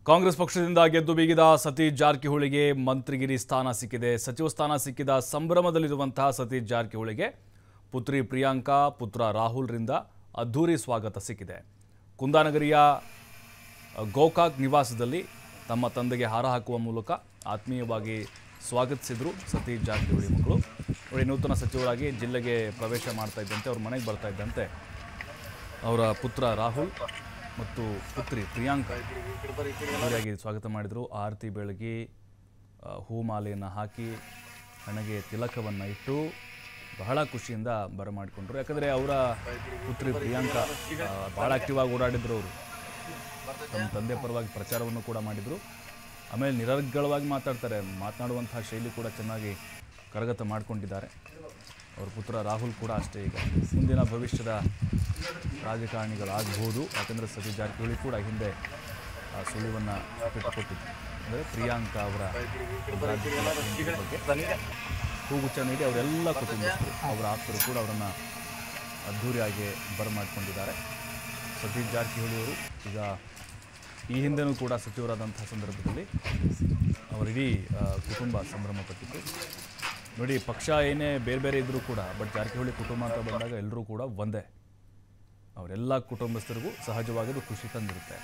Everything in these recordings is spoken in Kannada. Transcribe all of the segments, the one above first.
ಕಾಂಗ್ರೆಸ್ ಪಕ್ಷದಿಂದ ಗೆದ್ದು ಬೀಗಿದ ಸತೀಶ್ ಜಾರಕಿಹೊಳಿಗೆ ಮಂತ್ರಿಗಿರಿ ಸ್ಥಾನ ಸಿಕ್ಕಿದೆ ಸಚಿವ ಸ್ಥಾನ ಸಿಕ್ಕಿದ ಸಂಭ್ರಮದಲ್ಲಿರುವಂತಹ ಸತೀಶ್ ಜಾರಕಿಹೊಳಿಗೆ ಪುತ್ರಿ ಪ್ರಿಯಾಂಕಾ ಪುತ್ರ ರಾಹುಲ್ರಿಂದ ಅದ್ಧೂರಿ ಸ್ವಾಗತ ಸಿಕ್ಕಿದೆ ಕುಂದಾನಗರಿಯ ಗೋಕಾಕ್ ನಿವಾಸದಲ್ಲಿ ತಮ್ಮ ತಂದೆಗೆ ಹಾರ ಹಾಕುವ ಮೂಲಕ ಆತ್ಮೀಯವಾಗಿ ಸ್ವಾಗತಿಸಿದರು ಸತೀಶ್ ಜಾರಕಿಹೊಳಿ ಮಕ್ಕಳು ನೋಡಿ ನೂತನ ಸಚಿವರಾಗಿ ಜಿಲ್ಲೆಗೆ ಪ್ರವೇಶ ಮಾಡ್ತಾ ಇದ್ದಂತೆ ಅವ್ರ ಮನೆಗೆ ಬರ್ತಾ ಇದ್ದಂತೆ ಅವರ ಪುತ್ರ ರಾಹುಲ್ ಮತ್ತು ಪುತ್ರಿ ಪ್ರಿಯಾಂಕಾ ಅದ್ದೂರಿಯಾಗಿ ಸ್ವಾಗತ ಮಾಡಿದರು ಆರತಿ ಬೆಳಗಿ ಆ, ಹೂಮಾಲೆಯನ್ನು ಹಾಕಿ ಹಣೆಗೆ ತಿಲಕವನ್ನು ಇಟ್ಟು ಬಹಳ ಖುಷಿಯಿಂದ ಬರಮಾಡಿಕೊಂಡ್ರು ಯಾಕಂದರೆ ಅವರ ಪುತ್ರಿ ಪ್ರಿಯಾಂಕಾ ಆ, ಬಹಳ ಆಕ್ಟಿವ್ ಆಗಿ ಓಡಾಡಿದ್ರು ಅವರು ತಮ್ಮ ತಂದೆ ಪರವಾಗಿ ಪ್ರಚಾರವನ್ನು ಕೂಡ ಮಾಡಿದರು ಆಮೇಲೆ ನಿರರ್ಗಳವಾಗಿ ಮಾತಾಡ್ತಾರೆ ಮಾತನಾಡುವಂತಹ ಶೈಲಿ ಕೂಡ ಚೆನ್ನಾಗಿ ಕರಗತ ಮಾಡಿಕೊಂಡಿದ್ದಾರೆ ಅವ್ರ ಪುತ್ರ ರಾಹುಲ್ ಕೂಡ ಅಷ್ಟೇ ಈಗ ಮುಂದಿನ ಭವಿಷ್ಯದ ರಾಜಕಾರಣಿಗಳಾಗಬಹುದು ಯಾಕಂದರೆ ಸತೀಶ್ ಜಾರಕಿಹೊಳಿ ಕೂಡ ಹಿಂದೆ ಆ ಸುಳಿವನ್ನು ಬಿಟ್ಟುಕೊಟ್ಟಿದ್ದು ಅಂದರೆ ಪ್ರಿಯಾಂಕಾ ಅವರ ರಾಜಕೀಯ ಹಿನ್ನೆಲೆ ಬಗ್ಗೆ ಹೂಗುಚ್ಛ ನೀಡಿ ಅವರೆಲ್ಲ ಕುಟುಂಬಸ್ಥರು ಅವರ ಆಪ್ತರು ಕೂಡ ಅವರನ್ನು ಅದ್ಧೂರಿಯಾಗಿ ಬರಮಾಡಿಕೊಂಡಿದ್ದಾರೆ ಸತೀಶ್ ಜಾರಕಿಹೊಳಿ ಅವರು ಈಗ ಈ ಹಿಂದೆನೂ ಕೂಡ ಸಚಿವರಾದಂತಹ ಸಂದರ್ಭದಲ್ಲಿ ಅವರಿಡೀ ಆ, ಕುಟುಂಬ ಸಂಭ್ರಮಪಟ್ಟಿತ್ತು ನೋಡಿ ಪಕ್ಷ ಏನೇ ಬೇರೆ ಬೇರೆ ಇದ್ದರೂ ಕೂಡ ಬಟ್ ಜಾರಕಿಹೊಳಿ ಕುಟುಂಬ ಅಂತ ಬಂದಾಗ ಎಲ್ಲರೂ ಕೂಡ ಒಂದೇ ಅವರೆಲ್ಲ ಕುಟುಂಬಸ್ಥರಿಗೂ ಸಹಜವಾಗಿ ಅದು ಖುಷಿ ತಂದಿರುತ್ತೆ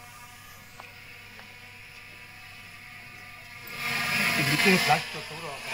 ಇದಕ್ಕೆ ಫ್ಲಾಶ್ ತಗೊಂಡು